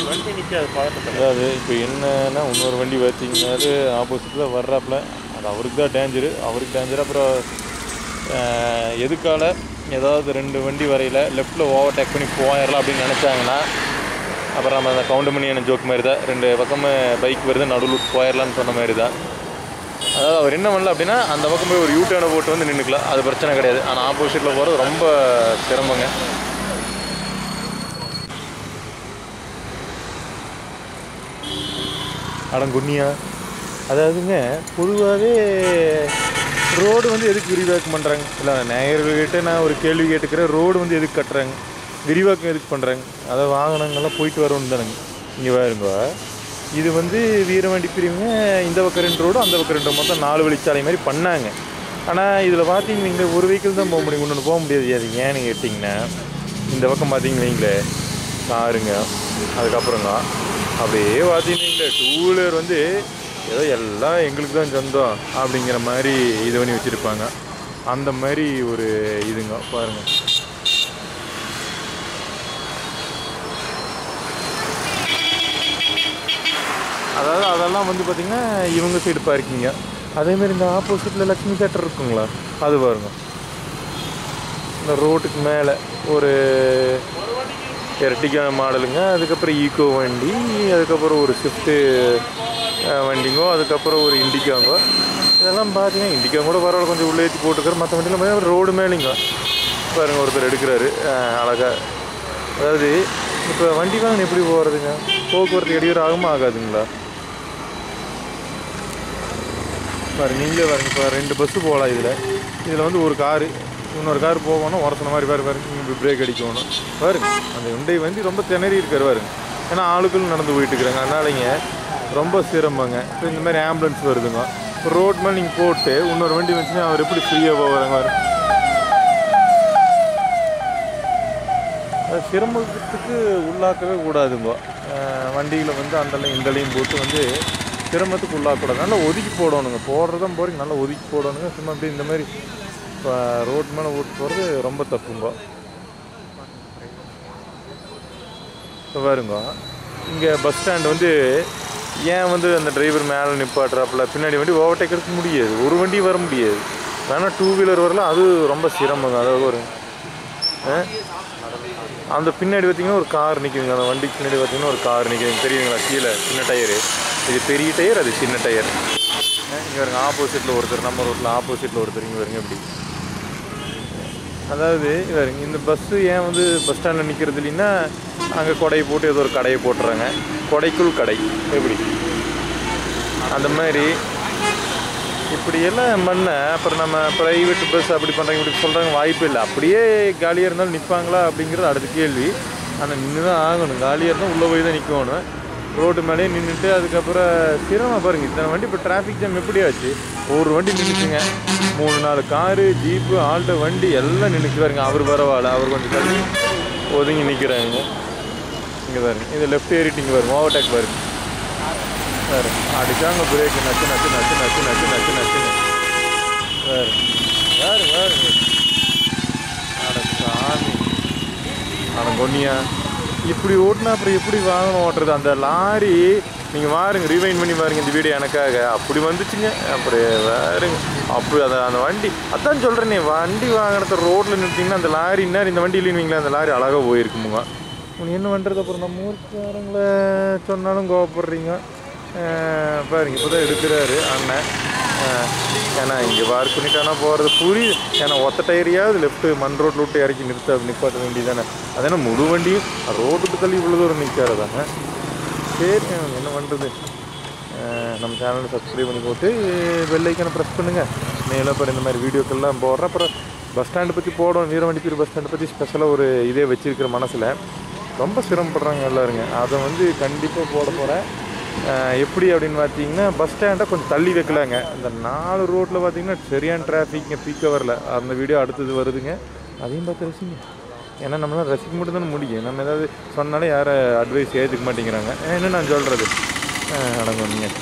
வண்டி நிற்காது பழக்கத்தில் அதாவது இப்போ என்னன்னா இன்னொரு வண்டி பார்த்தீங்கன்னாரு ஆப்போசிட்டில் வர்றாப்புல அது அவருக்கு தான் டேஞ்சரு அவருக்கு டேஞ்சர் அப்புறம் ஆஹ், எதுக்கால ஏதாவது ரெண்டு வண்டி வரையில் லெஃப்ட்டில் ஓவர்டேக் பண்ணி போயிடலாம் அப்படின்னு நினச்சாங்கன்னா அப்புறம் நம்ம அந்த கவுண்ட் பண்ணி என்ன ஜோக் மாதிரி தான் ரெண்டு பக்கமே பைக் வருது நடுவில் போயிடலான்னு சொன்ன மாதிரி தான் அதாவது அவர் என்ன பண்ணல அப்படின்னா அந்த பக்கம் போய் ஒரு யூ டர்னை போட்டு வந்து நின்றுக்கலாம் அது பிரச்சனை கிடையாது ஆனால் ஆப்போசிட்டில் போகிறது ரொம்ப சிரமங்க அடங்குன்னியா அதாவதுங்க பொதுவாகவே ரோடு வந்து எதுக்கு விரிவாக்கம் பண்ணுறாங்க இல்லை நேயர்கள்கிட்ட நான் ஒரு கேள்வி கேட்டுக்கிறேன் ரோடு வந்து எதுக்கு கட்டுறாங்க விரிவாக்கம் எதுக்கு பண்ணுறாங்க அதை வாகனங்கள்லாம் போயிட்டு வரணும் தானேங்க இங்கே பாருங்க இது வந்து வீரவண்டி பிரிவுங்க இந்த பக்கம் ரெண்டு ரோடு அந்த பக்கம் ரெண்டு மொத்தம் நாலு வழிச்சாலை மாதிரி பண்ணாங்க ஆனால் இதில் பார்த்தீங்க நீங்கள் ஒரு வெஹிக்கிள் தான் போக முடியும் இன்னொன்று போக முடியாது அது ஏன்னு கேட்டிங்கன்னா இந்த பக்கம் பார்த்தீங்க வைங்களேன் காருங்க அதுக்கப்புறங்க அப்படியே பார்த்தீங்கன்னா டூ வீலர் வந்து ஏதோ எல்லாம் எங்களுக்கு தான் சொந்தம் அப்படிங்கிற மாதிரி இது பண்ணி வச்சுருப்பாங்க அந்த மாதிரி ஒரு இதுங்க பாருங்க அதாவது அதெல்லாம் வந்து பார்த்திங்கன்னா இவங்க சைடு பார்க்கிங்க அதேமாரி இந்த ஆப்போசிட்டில் லக்ஷ்மி தேட்டர் இருக்குங்களா அது பாருங்க இந்த ரோட்டுக்கு மேலே ஒரு எர்டிகா மாடலுங்க அதுக்கப்புறம் ஈக்கோ வண்டி அதுக்கப்புறம் ஒரு ஸ்விஃப்ட்டு வண்டிங்கோ அதுக்கப்புறம் ஒரு இண்டிகாங்கோ இதெல்லாம் பார்த்தீங்கன்னா இண்டிகா கூட பரவாயில்ல கொஞ்சம் உள்ளே ஏற்றி போட்டுருக்காரு மற்ற வண்டியில் பார்த்தீங்கன்னா ரோடு மேலேங்க பாருங்க ஒருத்தர் எடுக்கிறாரு அஹ், அழகா அதாவது இப்போ வண்டி வாங்கின எப்படி போகிறதுங்க போக்குவரத்து இடையூறு ஆகுமா ஆகாதுங்களா பாரு நீங்களே பாருங்க இப்போ ரெண்டு பஸ்ஸு போகலாம் இதில் இதில் வந்து ஒரு காரு இன்னொரு கார் போகணும் உரசன மாதிரி பாரு பாருங்க இங்கே பிரேக் அடிக்கணும் பாருங்க அந்த உண்டை வந்து ரொம்ப திணறி இருக்காரு பாருங்க ஏன்னா ஆளுக்கள் நடந்து போயிட்டு இருக்கிறாங்க அதனாலங்க ரொம்ப சிரமங்க இப்போ இந்த மாதிரி ஆம்புலன்ஸ் வருதுங்க ரோட் மேலே நீங்கள் போட்டு இன்னொரு வண்டி வந்துச்சுன்னா அவர் எப்படி ஃப்ரீயாக போகிறாங்க பாரு அது சிரமத்துக்கு உள்ளாக்கவே கூடாதுங்க வண்டியில் வந்து அந்தலையும் இந்தலையும் போட்டு வந்து சிரமத்துக்கு உள்ளாக்கக்கூடாது நல்லா ஒதுக்கி போடணுங்க போடுறதும் போகிறீங்க நல்லா ஒதுக்கி போடணுங்க சும்மா அப்படியே இந்த மாதிரி இப்போ ரோட் மேலே ஓட்டு போகிறது ரொம்ப தப்புங்க இப்போ பாருங்க இங்கே பஸ் ஸ்டாண்ட் வந்து ஏன் வந்து அந்த டிரைவர் மேலே நிப்பாட்டுறாப்புல பின்னாடி வண்டி ஓவர்டேக் எடுக்க முடியாது ஒரு வண்டி வர முடியாது வேணால் டூ வீலர் வரலாம் அது ரொம்ப சிரமங்க அதாவது ஒரு ஆ? அந்த பின்னாடி பார்த்தீங்கன்னா ஒரு கார் நிற்குதுங்க அந்த வண்டிக்கு பின்னாடி பார்த்தீங்கன்னா ஒரு கார் நிற்குதுங்க தெரியுங்களா கீழே சின்ன டயரு இது பெரிய டயர் அது சின்ன டயர் இங்கே வருங்க ஆப்போசிட்டில் ஒருத்தர் நம்ம ரோட்டில் ஆப்போசிட்டில் ஒருத்தர் இங்கே வருங்க இப்படி அதாவது இவருங்க இந்த பஸ்ஸு ஏன் வந்து பஸ் ஸ்டாண்டில் நிற்கிறது இல்லைன்னா அங்கே கொடையை போட்டு ஏதோ ஒரு கடையை போட்டுறாங்க கொடைக்குள் கடை எப்படி அந்த மாதிரி இப்படியெல்லாம் பண்ண அப்புறம் நம்ம ப்ரைவேட் பஸ் அப்படி பண்ணுறாங்க இப்படி சொல்கிறாங்க வாய்ப்பு இல்லை அப்படியே காலியாக இருந்தாலும் நிற்பாங்களா அப்படிங்கிறது அடுத்த கேள்வி ஆனால் நின்று தான் ஆகணும் காலியாக இருந்தால் உள்ளே போய் தான் நிற்கணும் ரோட்டு மேலேயே நின்றுட்டு அதுக்கப்புறம் சிரமம் பாருங்க இத்தனை வண்டி இப்போ டிராஃபிக் ஜாம் எப்படி ஆச்சு ஒரு வண்டி நின்றுச்சுங்க மூணு நாலு காரு ஜீப்பு ஆல்டோ வண்டி எல்லாம் நின்றுச்சு பாருங்க அவர் பரவாயில்ல அவர் கொஞ்சம் தள்ளி ஒதுங்கி நிற்கிறாங்க இங்கே பாருங்க இது லெஃப்ட் ஏறிட்டிங்க பாருங்க ஓவர்டேக் பாருங்க பாரு அடிச்சாங்க பிரேக் நச்சு நச்சு நச்சு நச்சு நச்சு நச்சு நச்சுன்னு பாரு பாரு பாரு அட சாமி அட கொன்னியா இப்படி ஓட்டினா அப்புறம் எப்படி வாகனம் ஓட்டுறது அந்த லாரி நீங்கள் பாருங்க ரிவைன் பண்ணி பாருங்க இந்த வீடியோ எனக்காக அப்படி வந்துச்சுங்க அப்புறம் வேறுங்க அப்படி அதை அந்த வண்டி அதான் சொல்கிறேனே வண்டி வாகனத்தை ரோட்டில் நிறுத்திங்கன்னா அந்த லாரி இன்னார் இந்த வண்டி இல்லைன்னு அந்த லாரி அழகாக போயிருக்குமுங்க உனக்கு என்ன பண்ணுறது அப்புறம் நம்ம ஊருக்காரங்கள சொன்னாலும் கோவப்படுறீங்க அஹ் பாருங்க இப்போ தான் எடுக்கிறாரு அண்ணன் அஹ் ஏன்னா இங்கே வார்க் பண்ணிட்டானா போகிறது புரியுது ஏன்னா ஒத்த டயரையாவது லெஃப்ட்டு மண் ரோட்டில் விட்டு இறக்கி நிறுத்த நிப்பாட்ட வேண்டியதானே அதேனா முழு வண்டியும் ரோட்டுக்கு தள்ளி இவ்வளோ தூரம் நிற்காததாங்க சரி அஹ் என்ன பண்ணுறது நம்ம சேனலை சப்ஸ்கிரைப் பண்ணி போட்டு வெள்ளைக்கான ப்ரெஸ் பண்ணுங்கள் மேலும் அப்புறம் இந்த மாதிரி வீடியோக்கெல்லாம் போடுறேன் அப்புறம் பஸ் ஸ்டாண்டு பற்றி போடும் வீரவண்டிப்பூர் பஸ் ஸ்டாண்டு பற்றி ஸ்பெஷலாக ஒரு இதே வச்சிருக்கிற மனசில் ரொம்ப சிரமப்படுறாங்க எல்லாருங்க அதை வந்து கண்டிப்பாக போட போகிறேன் எப்படி அப்படின்னு பார்த்தீங்கன்னா பஸ் ஸ்டாண்டை கொஞ்சம் தள்ளி வைக்கலாங்க இந்த நாலு ரோட்டில் பார்த்தீங்கன்னா சரியான டிராஃபிக்ங்க பீக் வரல அந்த வீடியோ அடுத்தது வருதுங்க அதையும் பார்த்து ரசிங்க ஏன்னா நம்மளால் ரசிக்க மட்டும் தானே முடியும் நம்ம ஏதாவது சொன்னாலே யாரை அட்வைஸ் ஏற்றுக்க மாட்டேங்கிறாங்க என்ன நான் சொல்கிறது அடங்கும் நீங்கள்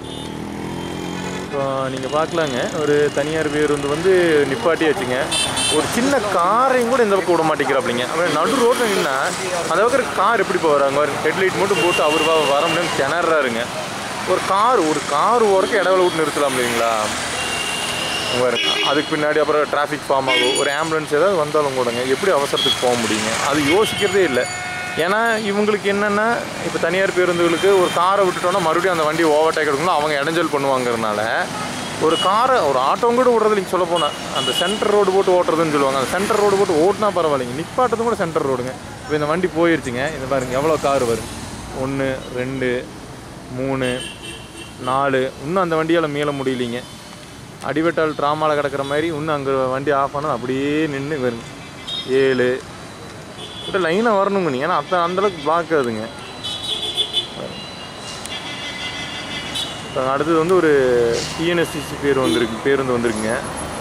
இப்போ நீங்கள் பார்க்கலாங்க ஒரு தனியார் பேருந்து வந்து நிப்பாட்டி வச்சுங்க ஒரு சின்ன காரையும் கூட இந்த பக்கம் விட மாட்டேங்கிறாப்பிங்க அப்புறம் நடு ரோட்டில் நின்னா அந்த பக்கம் கார் எப்படி போகிறாங்க ஹெட்லைட் மட்டும் போட்டு அவர் வா- வர முடியும் திணறாருங்க ஒரு கார் ஒரு கார் ஓரக்க இடவேளை விட்டு நிறுத்தலாம் இல்லைங்களா பாருங்க அதுக்கு பின்னாடி அப்புறம் டிராஃபிக் ஃபார்ம் ஆகும் ஒரு ஆம்புலன்ஸ் ஏதாவது வந்தாலும் கூடங்க எப்படி அவசரத்துக்கு போக முடியுங்க அது யோசிக்கிறதே இல்லை ஏன்னா இவங்களுக்கு என்னென்னா இப்போ தனியார் பேருந்துகளுக்கு ஒரு காரை விட்டுட்டோன்னா மறுபடியும் அந்த வண்டி ஓவர்டேக் எடுக்கணும் அவங்க இடைஞ்சல் பண்ணுவாங்கறனால ஒரு காரை ஒரு ஆட்டோவும் கூட விடுறது இல்லைங்க சொல்ல போனால் அந்த சென்டர் ரோடு போட்டு ஓட்டுறதுன்னு சொல்லுவாங்க அந்த சென்டர் ரோடு போட்டு ஓட்டினா பரவாயில்லைங்க நிப்பாட்டதும் கூட சென்டர் ரோடுங்க இப்போ இந்த வண்டி போயிருச்சுங்க இந்த பாருங்க எவ்வளோ கார் வரும் ஒன்று ரெண்டு மூணு நாலு இன்னும் அந்த வண்டியால் மீள முடியலைங்க அடிவெட்டால் ட்ராமாவில் கிடக்கிற மாதிரி இன்னும் அங்கே வண்டி ஆஃப் பண்ணது அப்படியே நின்று வரும் ஏழு கிட்ட லைனாக வரணுங்க நீ ஏன்னா அத்த அந்தளவுக்கு பிளாக் ஆகுதுங்க இப்போ அடுத்தது வந்து ஒரு டிஎன்எஸ்சிசி பேர் வந்திருக்கு பேருந்து வந்திருக்குங்க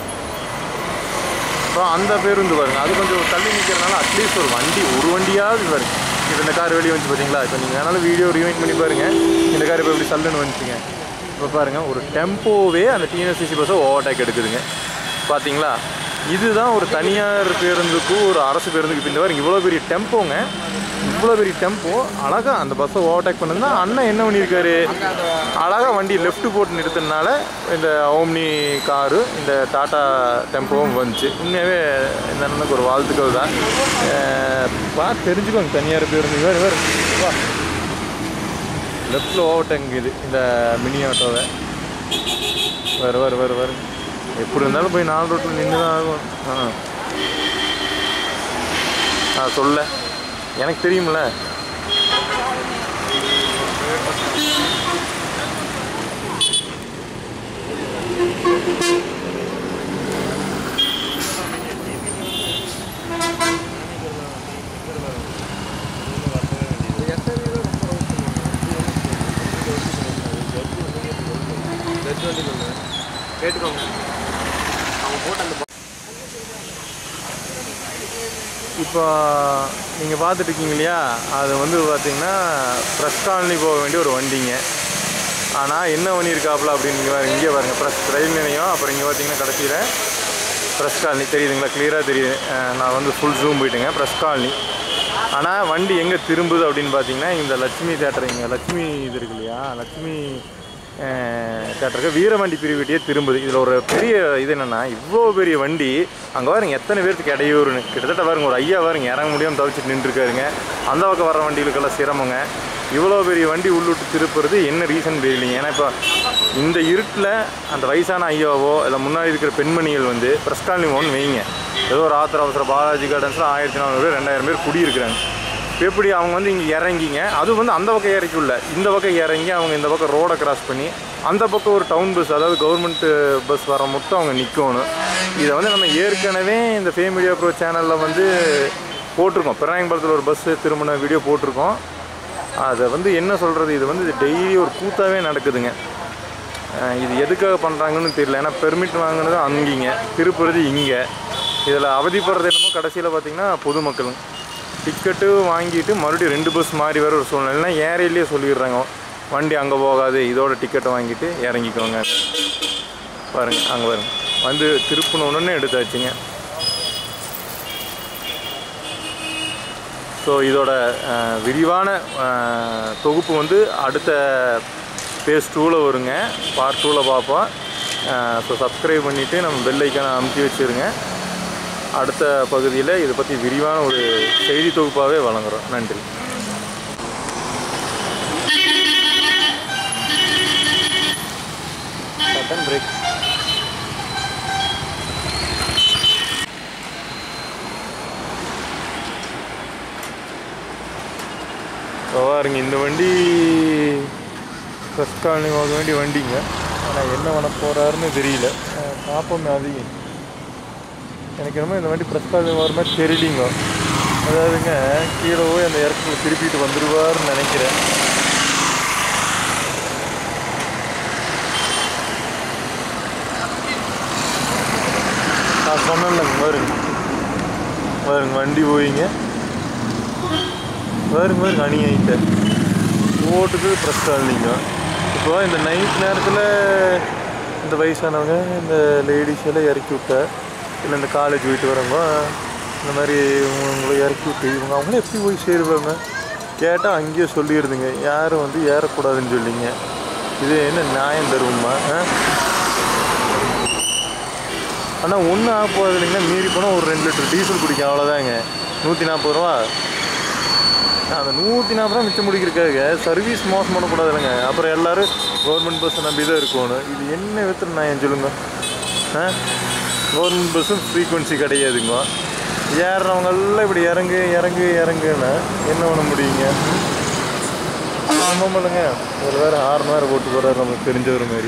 இப்போ அந்த பேருந்து பாருங்க அது கொஞ்சம் தள்ளி நிற்கிறனால அட்லீஸ்ட் ஒரு வண்டி ஒரு வண்டியாவது பாருங்க இப்போ இந்த கார் வெளியே வந்துச்சு பார்த்தீங்களா இப்போ நீங்கள் வேணாலும் வீடியோ ரிவைண்ட் பண்ணி பாருங்க இந்த கார் இப்போ எப்படி சல்லுன்னு வந்துச்சுங்க இப்போ பாருங்க ஒரு டெம்போவே அந்த டிஎன்எஸ்சிசி பஸ்ஸை ஓவர்டேக் எடுக்குதுங்க பார்த்தீங்களா இதுதான் ஒரு தனியார் பேருந்துக்கும் ஒரு அரசு பேருந்துக்கு இப்போ இந்த மாதிரி இவ்வளோ பெரிய டெம்போங்க இவ்வளோ பெரிய டெம்போ அழகாக அந்த பஸ்ஸை ஓவர்டேக் பண்ணுதுன்னா அண்ணன் என்ன பண்ணியிருக்காரு அழகாக வண்டி லெஃப்ட் போட்டு நிறுத்தினால இந்த ஓம்னி காரு இந்த டாட்டா டெம்போவும் வந்துச்சு உண்மையாகவே இந்த அண்ணனுக்கு ஒரு வாழ்த்துக்கள் தான் அஹ் பார்த்து தெரிஞ்சுக்கோங்க தனியார் பேருந்து வேறு வேறு வா லெஃப்டில் ஓவர்டேக் இது இந்த மினி ஆட்டோவை வேறு வேறு வேறு வேறு எப்படி இருந்தாலும் போய் நாலு ரோட்டில் நின்று தான் ஆகும் ஆ ஆ சொல்ல எனக்கு தெரியும்ல கேட்டுக்கோங்க அவங்க போட்ட அந்த இப்போ நீங்கள் பார்த்துட்டு இருக்கீங்க இல்லையா அது வந்து பார்த்தீங்கன்னா ப்ரெஸ் காலனி போக வேண்டிய ஒரு வண்டிங்க ஆனால் என்ன பண்ணியிருக்காப்புல அப்படின்னு இங்கே பாருங்க இங்கே பாருங்கள் ப்ரெஸ் ரயில் நிலையம் அப்புறம் இங்கே பார்த்தீங்கன்னா கடைசியில் ப்ரெஸ் காலனி தெரியுதுங்களா கிளியராக தெரியுது அஹ் நான் வந்து ஃபுல் ஜூம் போயிட்டுங்க ப்ரெஸ் காலனி ஆனால் வண்டி எங்கே திரும்புது அப்படின்னு பார்த்தீங்கன்னா இந்த லட்சுமி தேட்டர் இங்கே லட்சுமி இது இருக்கு இல்லையா லட்சுமி தேட்டருக்கு வீரவண்டி பிரிவிட்டியே திரும்புது இதில் ஒரு பெரிய இது என்னென்னா இவ்வளோ பெரிய வண்டி அங்கே பாருங்க எத்தனை பேருக்கு இடையூறுன்னு கிட்டத்தட்ட பாருங்க ஒரு ஐயா பாருங்க இறங்க முடியாமல் தவிச்சிட்டு நின்றுருக்காருங்க அந்த பக்கம் வர வண்டிகளுக்கெல்லாம் சிரமங்க இவ்வளோ பெரிய வண்டி உள்ளுட்டு திருப்புறது என்ன ரீசன் தெரியலைங்க ஏன்னா இப்போ இந்த இருட்டில் அந்த வயசான ஐயாவோ இல்லை முன்னாடி இருக்கிற பெண்மணிகள் வந்து ப்ரெஸ் காலனி ஒன்று வைங்க ஏதோ ஒரு ஆத்திர அவசர பாலாஜி கார்டன்ஸில் ஆயிரத்தி நானூறு பேர் ரெண்டாயிரம் பேர் குடியிருக்கிறாங்க இப்போ எப்படி அவங்க வந்து இங்கே இறங்கிங்க அது வந்து அந்த பக்கம் இறக்கிவில்ல இந்த பக்கம் இறங்கி அவங்க இந்த பக்கம் ரோடை கிராஸ் பண்ணி அந்த பக்கம் ஒரு டவுன் பஸ் அதாவது கவர்மெண்ட் பஸ் வர மட்டும் அவங்க நிற்கணும் இதை வந்து நம்ம ஏற்கனவே இந்த ஃபே மீடியா ப்ரோ சேனலில் வந்து போட்டிருக்கோம் பிராயம்பலத்தில் ஒரு பஸ்ஸு திரும்பின வீடியோ போட்டிருக்கோம் அதை வந்து என்ன சொல்கிறது இது வந்து டெய்லி ஒரு கூத்தாவே நடக்குதுங்க அஹ் இது எதுக்காக பண்ணுறாங்கன்னு தெரியல ஏன்னா பெர்மிட் வாங்கினது அங்கீங்க திருப்புறது இங்கே இதில் அவதிப்படுறது என்னமோ கடைசியில் பார்த்தீங்கன்னா பொதுமக்கள் டிக்கெட்டு வாங்கிட்டு மறுபடியும் ரெண்டு பஸ் மாறி வர ஒரு சூழ்நிலைனா ஏரியிலேயே சொல்லிடுறாங்க வண்டி அங்கே போகாது இதோட டிக்கெட்டை வாங்கிட்டு இறங்கிக்கோங்க பாருங்க அங்கே பாருங்க வந்து திருப்பின உடனே எடுத்தாச்சுங்க ஸோ இதோட அஹ், விரிவான அஹ், தொகுப்பு வந்து அடுத்த பேஸ் டூவில் வருங்க பார்ட் டூவில் பார்ப்போம் ஸோ சப்ஸ்கிரைப் பண்ணிவிட்டு நம்ம பெல் ஐக்கானை அமுத்தி வச்சுருங்க அடுத்த பகுதியில் இதை பற்றி விரிவான ஒரு செய்தி தொகுப்பாகவே வழங்குறோம் நன்றி பட்டன் பிரேக் பாருங்க இந்த வண்டி ஃபஸ்ட் காலனி வாங்க வேண்டிய வண்டிங்க ஆனால் என்ன பண்ண போகிறாருன்னு தெரியல அஹ் பார்ப்போமே அதையும் எனக்கு என்னமோ இந்த வண்டி ப்ரெஸ் காலனி வர மாதிரி தெரியலிங்க அதாவதுங்க கீழே போய் அந்த இடத்துல திருப்பிட்டு வந்துடுவார்னு நினைக்கிறேன் நான் சொன்னேன்லங்க வருங்க வருங்க வண்டி போயிங்க வருங்க வருங்க அணி ஆகிட்ட ஓட்டுக்கு ப்ரெஸ் காலனிங்க இப்போ இந்த நைட் நேரத்தில் இந்த வயசானவங்க இந்த லேடிஸ் எல்லாம் இறக்கி விட்ட இல்லை இந்த காலேஜ் போயிட்டு வரவங்க இந்த மாதிரி உங்களை இறக்கி விட்டு இவங்க அவங்களே எப்படி போய் சேருவாங்க கேட்டால் அங்கேயே சொல்லிடுதுங்க யாரும் வந்து ஏறக்கூடாதுன்னு சொல்லிங்க இது என்ன நியாயம் தருவோமா ஆ ஆனால் ஒன்றும் ஆக போகுது இல்லைங்கன்னா மீறி போனால் ஒரு ரெண்டு லிட்டர் டீசல் குடிக்கும் அவ்வளோதாங்க நூற்றி நாற்பது ரூபா அந்த நூற்றி நாற்பது ரூபா மிச்சம் முடிக்கிறதுக்காக சர்வீஸ் மோசம் பண்ணக்கூடாது இல்லைங்க அப்புறம் எல்லாரும் கவர்மெண்ட் பஸ்ஸை நம்பி தான் இருக்கணும் இது என்ன விதத்தில் நான் ஏன் சொல்லுங்க ஆ கவர்மெண்ட் பஸ்ஸும் ஃப்ரீக்குவன்சி கிடையாதுங்க ஏறுறவங்க எல்லாம் இப்படி இறங்கு இறங்கு இறங்குன்னா என்ன பண்ண முடியுங்க ஆமாம் இல்லைங்க ஒரு வேறு ஆறு நேரம் போட்டு போகிறாரு நமக்கு தெரிஞ்சவர் மாதிரி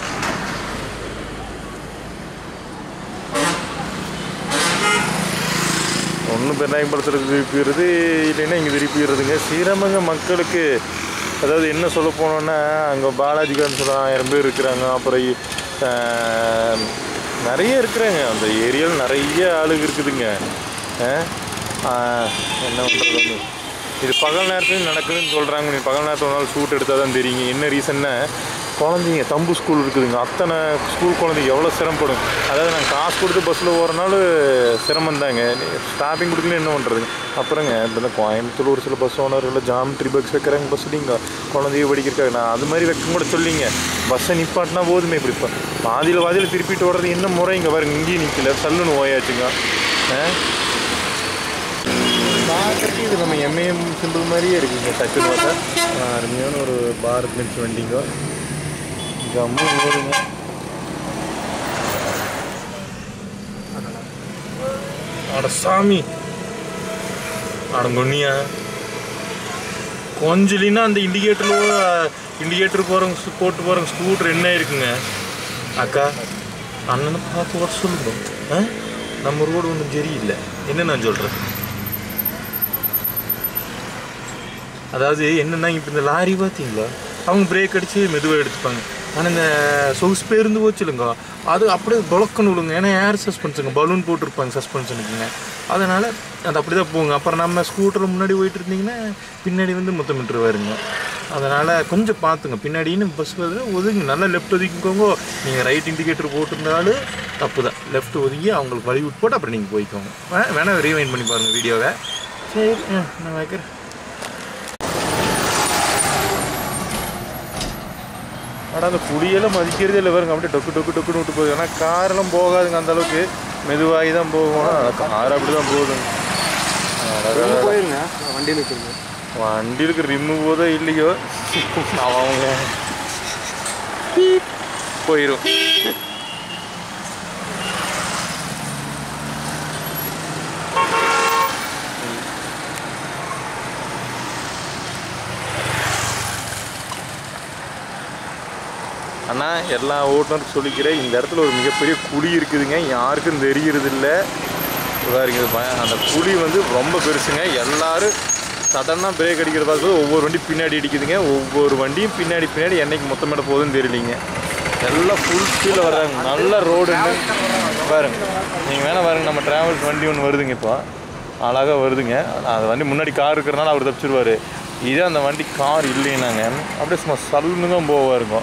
ஒன்றும் பெருநாயகப்படுத்துறது திருப்பிடுறது இல்லைன்னா இங்கே திருப்பிடுறதுங்க ஸ்ரீரமங்க மக்களுக்கு அதாவது என்ன சொல்ல போனோன்னா அங்கே பாலாஜி கான்சல் ஆயிரம் பேர் இருக்கிறாங்க அப்புறம் இ- ஆஹ், நிறைய இருக்கிறாங்க அந்த ஏரியாவில் நிறைய ஆளுங்க இருக்குதுங்க ஆஹ், ஆஹ், என்ன பண்ணுறது வந்து இது பகல் நேரத்துலையும் நடக்குதுன்னு சொல்கிறாங்க நீ பகல் நேரத்தில் ஒரு நாள் ஷூட் எடுத்தால் தான் தெரியுங்க என்ன ரீசன்னா குழந்தைங்க தம்பு ஸ்கூல் இருக்குதுங்க அத்தனை ஸ்கூல் குழந்தைங்க எவ்வளோ சிரமப்படும் அதாவது நாங்கள் காசு கொடுத்து பஸ்ஸில் போகிறனால சிரமம் தாங்க ஸ்டாப்பிங் கொடுக்கல என்ன பண்ணுறதுங்க அப்புறங்க இப்போ இந்த கோயம்புத்தூர் ஒரு சில பஸ் ஓனர்கள் ஜாமெட்ரி பஸ் வைக்கிறாங்க பஸ் இல்லைங்க குழந்தைய படிக்கிறக்காக நான் அது மாதிரி வைக்க கூட சொல்லிங்க பஸ்ஸை நிப்பாட்டினா போதுமே இப்படி இப்போ பாதியில் பாதியில் திருப்பிட்டு வர்றது என்ன முறைங்க பாருங்க இங்கேயும் நிற்கல சல்லுன்னு ஓயாச்சுங்க ஆ பார்க்கறதுக்கு இது நம்ம எம்ஏஎம் சிம்பிள் மாதிரியே இருக்குங்க டக்குன்னு பார்த்தா ஆ, அருமையான ஒரு பாரத் பென்ஸ் வண்டிங்க ஜம்மு ஓடுங்க அட சாமி அடங்கொன்னியா கொஞ்சலினா அந்த இண்டிகேட்டரில் இண்டிகேட்டர் போகிறவங்க போட்டு போகிறவங்க ஸ்கூட்டர் என்ன இருக்குங்க அக்கா அண்ணனை பார்த்து வர சொல்லுங்க ஆ நம்ம ரோடு ஒன்றும் சரியில்லை என்ன நான் சொல்கிறேன் அதாவது என்னன்னா இப்போ இந்த லாரி பார்த்தீங்களா அவங்க பிரேக் அடித்து மெதுவாக எடுத்துப்பாங்க ஆனால் இந்த சொகுசு பேருந்து போச்சுலுங்க அது அப்படியே புழக்கன்னு விழுங்க ஏன்னா ஏர் சஸ்பென்ஷனுங்க பலூன் போட்டிருப்பாங்க சஸ்பென்ஷனுக்குங்க அதனால் அது அப்படி தான் போகுங்க அப்புறம் நம்ம ஸ்கூட்டரில் முன்னாடி போயிட்டு இருந்தீங்கன்னா பின்னாடி வந்து முத்தம் விட்டுருவாருங்க அதனால் கொஞ்சம் பார்த்துங்க பின்னாடின்னு பஸ் வருது ஒதுங்க நல்லா லெஃப்ட் ஒதுக்கிக்கோங்க நீங்கள் ரைட் இண்டிகேட்டர் போட்டிருந்தாலும் தப்பு தான் லெஃப்ட் ஒதுங்கி அவங்களுக்கு வழி விட்டு போட்டு அப்புறம் நீங்கள் போய்க்கோங்க வே- வேணா ரீவைண்ட் பண்ணி பாருங்கள் வீடியோவை சரி ஆ, நான் வைக்கிறேன் ஆனால் அந்த குடியெல்லாம் மதிக்கிறதே இல்லை பாருங்க அப்படியே டொக்கு டொக்கு டொக்குன்னு விட்டு போகுது ஆனால் காரெல்லாம் போகாதுங்க அந்த அளவுக்கு மெதுவாகி தான் போகும் கார் அப்படி தான் போகுதுங்க அடடடட. போயிருங்க வண்டியில் இருக்குங்க வண்டியிலுக்கு ரிம்மு போதோ இல்லையோ அவங்க போயிடும் அண்ணா எல்லா ஓட்டுநருக்கு சொல்லிக்கிறேன் இந்த இடத்துல ஒரு மிகப்பெரிய குழி இருக்குதுங்க யாருக்கும் தெரியறது இல்லை பாருங்க இது பய- அந்த குழி வந்து ரொம்ப பெருசுங்க எல்லாரும் சடனாக பிரேக் அடிக்கிற பார்க்கும்போது ஒவ்வொரு வண்டி பின்னாடி அடிக்குதுங்க ஒவ்வொரு வண்டியும் பின்னாடி பின்னாடி என்னைக்கு மொத்தமிட போகுதுன்னு தெரியலிங்க எல்லாம் ஃபுல் ஸ்பீடில் வர்றாங்க நல்ல ரோடுங்க பாருங்க நீங்கள் வேணால் பாருங்க நம்ம டிராவல்ஸ் வண்டி ஒன்று வருதுங்க இப்போ அழகாக வருதுங்க அந்த வண்டி முன்னாடி கார் இருக்கிறனால அவர் தப்பிச்சிருவார் இதே அந்த வண்டி கார் இல்லைன்னாங்க அப்படியே சும்மா சல்லுன்னு தான் போவாருங்க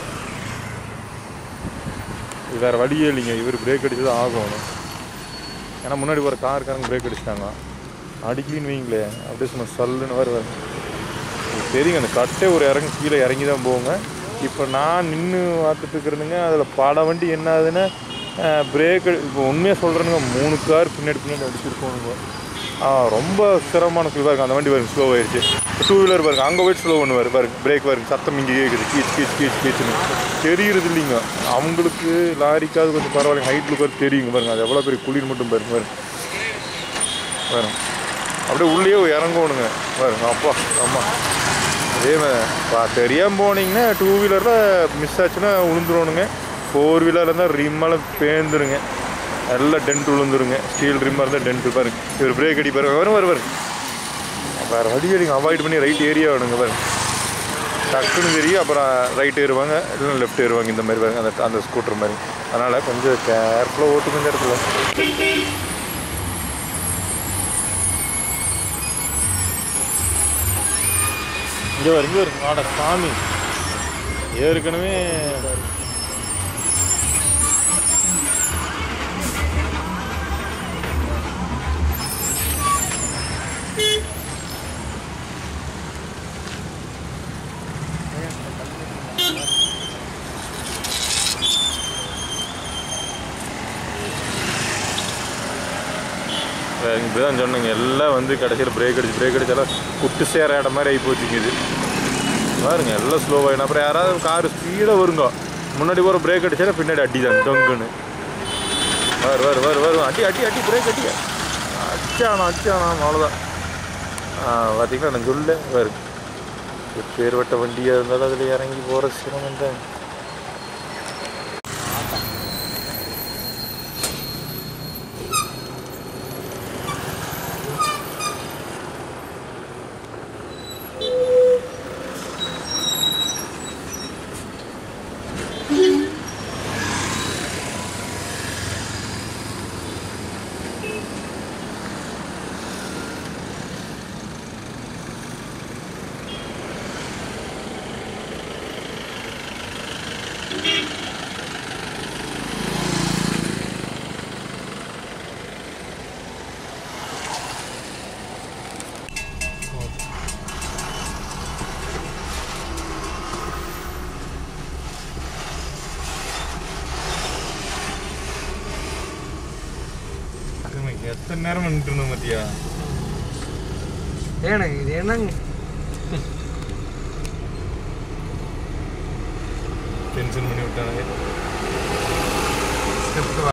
இது வேறு வழியே இல்லைங்க இவர் பிரேக் அடிச்சு தான் ஆகணும் ஏன்னா முன்னாடி ஒரு காருக்காரங்க பிரேக் அடிச்சிட்டாங்க அடிக்கலின்னு வைங்களே அப்படியே சும்மா சல்லுன்னு வர தெரியுங்க அந்த கட்டே ஒரு இறங்கி கீழே இறங்கி தான் போங்க இப்போ நான் நின்று பார்த்துட்டு இருக்கிறேனுங்க அதில் பல வண்டி என்ன ஆகுதுன்னா பிரேக் இப்போ உண்மையாக சொல்கிறேனுங்க மூணு கார் பின்னாடி பின்னாடி அடிச்சிருக்கோனுங்க ஆ, ரொம்ப சிரமமான ஃபீல் பாருங்க அந்த வண்டி பாருங்க ஸ்லோ ஆயிடுச்சு டூ வீலர் பாருங்க அங்கே போயிட்டு ஸ்லோ பண்ணுவார் பாருங்க பிரேக் பாருங்க சத்தம் இங்கே கேட்குது கீச் கீச் கீச் கீச்சுன்னு தெரியுறது இல்லைங்க அவங்களுக்கு லாரிக்காவது கொஞ்சம் பரவாயில்ல ஹைட்டில் உட்காந்து தெரியுங்க பாருங்க அது எவ்வளோ பெரிய குளிர் மட்டும் பாருங்க பாருங்க பாருங்க அப்படியே உள்ளே இறங்கணுங்க பாருங்க அப்பா அம்மா அதே மாதிரி பா தெரியாமல் போனீங்கன்னா டூ வீலரில் மிஸ் ஆச்சுன்னா விழுந்துருவணுங்க ஃபோர் வீலரில் இருந்தால் ரிம்மெல்லாம் பேந்துருங்க எல்லாம் டென்ட் விழுந்துருங்க ஸ்டீல் ரிம்மாக இருந்தால் டென்ட் பாருங்க இவர் பிரேக் அடி பாருங்க வரும் வரும் வரும் வேறு வழி அடிங்க அவாய்ட் பண்ணி ரைட் ஏரியா வேணுங்க பாருங்க டக்குன்னு தெரியும் அப்புறம் ரைட் ஏறுவாங்க இல்லைன்னா லெஃப்ட் ஏறுவாங்க இந்த மாதிரி பாருங்க அந்த அந்த ஸ்கூட்டர் மாதிரி அதனால் கொஞ்சம் கேர்ஃபுல்லாக ஓட்டுங்க இந்த இடத்துல இங்கே வரும் இங்கே வரும் ஆட சாமி ஏற்கனவே இப்படி தான் சொன்னேங்க எல்லாம் வந்து கடைசியில் பிரேக் அடிச்சு பிரேக் அடிச்சாலும் குட்டு சேர இடம் மாதிரி ஆகி போச்சுங்க இது பாருங்க எல்லாம் ஸ்லோவாகிடும் அப்புறம் யாராவது கார் ஸ்பீடாக வருங்க முன்னாடி போகிற பிரேக் அடிச்சாலும் பின்னாடி அடி தான் டொங்குன்னு வரு வரு வரு வரும் அடி அடி அடி பிரேக் அடி அடிச்சானா அடிச்சானா அவ்வளோதான் பார்த்தீங்களா நான் சொல்ல வரு பேர்வட்ட வண்டியாக இருந்தாலும் அதில் இறங்கி போகிற சிரமம் தான் எத்தனை நேரம் நின்று இருந்தோம் மத்தியா ஏண்ணே இது என்னங்க டென்ஷன் பண்ணி விட்டானுங்க